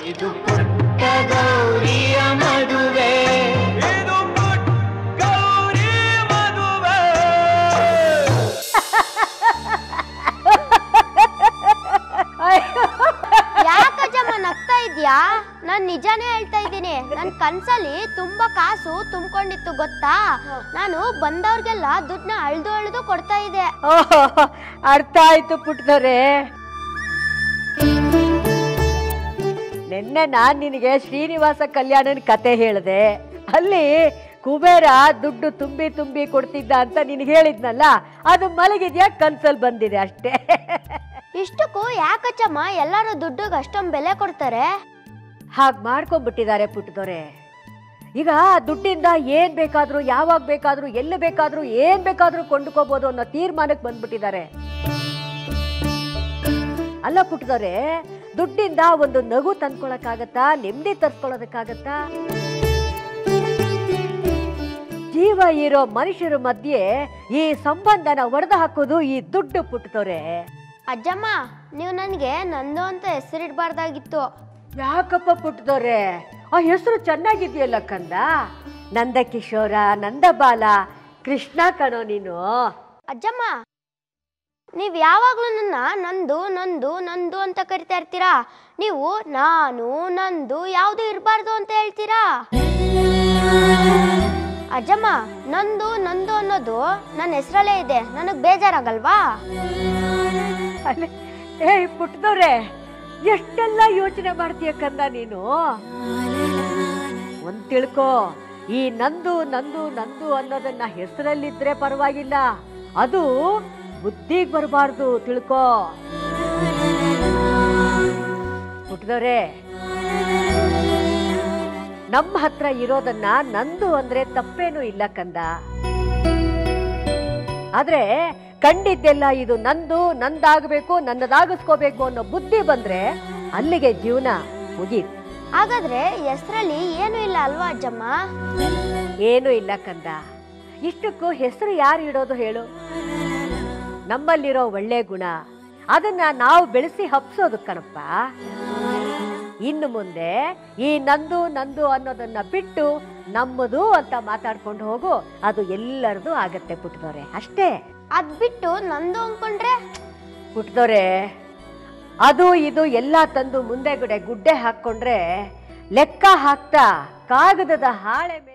ಇದು ಪುಟ್ಟ ಗೌರಿಯ ಮದುವೆ ಇದು ಪುಟ್ಟ ಗೌರಿ ಮದುವೆ ಯಾಕಜ್ಜಮ್ಮ ನಗ್ತಾ ಇದ್ಯಾ ನಾನ್ ನಿಜಾನೇ ಹೇಳ್ತಾ ಇದ್ದೀನಿ ನನ್ ಕನ್ಸಲ್ಲಿ ತುಂಬಾ ಕಾಸು ತುಂಬಿಕೊಂಡಿತ್ತು ಗೊತ್ತಾ ನಾನು ಬಂದವ್ರಿಗೆಲ್ಲ ದುಡ್ಡನ್ನ ಅಳ್ದು ಅಳ್ದು ಕೊಡ್ತಾ ಇದ್ದೆ ಓಹೋ ಅರ್ಥ ಆಯ್ತು ಪುಟ್ಟದವ್ರೆ ನಿನ್ನೆ ನಾನ್ ನಿನಗೆ ಶ್ರೀನಿವಾಸ ಕಲ್ಯಾಣನ ಕತೆ ಹೇಳಿದೆ ಅಲ್ಲಿ ಕುಬೇರ ದುಡ್ಡು ತುಂಬಿ ತುಂಬಿ ಕೊಡ್ತಿದ್ದ ಅಂತ ನಿನಗೆ ಹೇಳಿದ್ನಲ್ಲ ಅದು ಮಲಗಿದ್ಯಾ ಕನ್ಸಲ್ ಬಂದಿದೆ ಅಷ್ಟೇ ಇಷ್ಟಕ್ಕೂ ಯಾಕಚ್ಚಮ್ಮ ಎಲ್ಲರೂ ದುಡ್ಡಿಗೆ ಅಷ್ಟೊಂದು ಬೆಲೆ ಕೊಡ್ತಾರೆ ಹಾಗೆ ಮಾಡ್ಕೊಂಡ್ಬಿಟ್ಟಿದ್ದಾರೆ ಪುಟ್ಟದವ್ರೆ ಈಗ ದುಡ್ಡಿಂದ ಏನ್ ಬೇಕಾದ್ರೂ ಯಾವಾಗ ಬೇಕಾದ್ರೂ ಎಲ್ಲಿ ಬೇಕಾದ್ರೂ ಏನ್ ಬೇಕಾದ್ರೂ ಕೊಂಡ್ಕೋಬಹುದು ಅನ್ನೋ ತೀರ್ಮಾನಕ್ಕೆ ಬಂದ್ಬಿಟ್ಟಿದ್ದಾರೆ ಅಲ್ಲ ಪುಟ್ಟದವ್ರೆ ದುಡ್ಡಿಂದ ಒಂದು ನಗು ತಂದ್ಕೊಳಕ್ಕಾಗತ್ತಾ ನೆಮ್ಮದಿ ತರ್ಸ್ಕೊಳ್ಳೋದಕ್ಕಾಗತ್ತಾ ಜೀವ ಇರೋ ಮನುಷ್ಯರ ಮಧ್ಯೆ ಈ ಸಂಬಂಧನ ಒಡೆದು ಹಾಕೋದು ಈ ದುಡ್ಡು ಪುಟ್ಟದವ್ರೆ ಅಜ್ಜಮ್ಮ ನೀವು ನನಗೆ ನಂದು ಅಂತ ಹೆಸರಿಡ್ಬಾರ್ದಾಗಿತ್ತು ಯಾಕಪ್ಪ ಪುಟ್ಟದವ್ರೆ ಆ ಹೆಸರು ಚೆನ್ನಾಗಿದೆಯಲ್ಲ ಕಂದ ನಂದಕಿಶೋರ ನಂದಬಾಲ ಕೃಷ್ಣ ಕಣೋ ನೀನು ಅಜ್ಜಮ್ಮ ನೀವು ಯಾವಾಗಲೂ ನನ್ನ ನಂದು ನಂದು ನಂದು ಅಂತ ಕರಿತಾ ಇರ್ತೀರಾ ನೀವು ನಾನು ನಂದು ಯಾವುದು ಇರಬಾರ್ದು ಅಂತ ಹೇಳ್ತೀರಾ ಅಜ್ಜಮ್ಮ ನಂದು ನಂದು ಅನ್ನೋದು ನನ್ನ ಹೆಸರಲ್ಲೇ ಇದೆ ನನಗೆ ಬೇಜಾರಾಗಲ್ವಾ ಅಲ್ಲ ಏ ಪುಟ್ಟದವ್ರೆ ಎಷ್ಟೆಲ್ಲ ಯೋಚನೆ ಮಾಡ್ತೀಯ ಕಂದ ನೀನು ಒಂದ್ ತಿಳ್ಕೊ ಈ ನಂದು ನಂದು ನಂದು ಅನ್ನೋದನ್ನ ಹೆಸರಲ್ಲಿದ್ರೆ ಪರವಾಗಿಲ್ಲ ಅದು ಬುದ್ಧಿಗೆ ಬರಬಾರ್ದು ತಿಳ್ಕೊ ಪುಟ್ಟದವ್ರೆ ನಮ್ಮ ಹತ್ರ ಇರೋದನ್ನ ನಂದು ಅಂದ್ರೆ ತಪ್ಪೇನೂ ಇಲ್ಲ ಕಂದ ಆದ್ರೆ ಕಂಡಿದ್ದೆಲ್ಲ ಇದು ನಂದು ನಂದಾಗಬೇಕು ನನ್ನದಾಗಿಸ್ಕೋಬೇಕು ಅನ್ನೋ ಬುದ್ಧಿ ಬಂದ್ರೆ ಅಲ್ಲಿಗೆ ಜೀವನ ಮುಗೀತು ಹಾಗಾದ್ರೆ ಹೆಸರಲ್ಲಿ ಏನೂ ಇಲ್ಲ ಅಲ್ವಾ ಅಜ್ಜಮ್ಮ ಏನೂ ಇಲ್ಲ ಕಂದ ಇಷ್ಟಕ್ಕೂ ಹೆಸರು ಯಾರು ಇಡೋದು ಹೇಳು ನಮ್ಮಲ್ಲಿರೋ ಒಳ್ಳೆ ಗುಣ ಅದನ್ನ ನಾವು ಬೆಳೆಸಿ ಹಬ್ಸೋದು ಕಣಪ್ಪ ಇನ್ನು ಮುಂದೆ ಈ ನಂದು ನಂದು ಅನ್ನೋದನ್ನ ಬಿಟ್ಟು ನಮ್ಮದು ಅಂತ ಮಾತಾಡ್ಕೊಂಡು ಹೋಗು ಅದು ಎಲ್ಲರದು ಆಗತ್ತೆ ಪುಟ್ಟದವ್ರೆ ಅಷ್ಟೇ ಅದ್ ಬಿಟ್ಟು ನಂದು ಅನ್ಕೊಂಡ್ರೆ ಪುಟ್ಟದವ್ರೆ ಅದು ಇದು ಎಲ್ಲ ತಂದು ಮುಂದೆಗಡೆ ಗುಡ್ಡೆ ಹಾಕ್ಕೊಂಡ್ರೆ ಲೆಕ್ಕ ಹಾಕ್ತಾ ಕಾಗದದ ಹಾಳೆ ಮೇಲೆ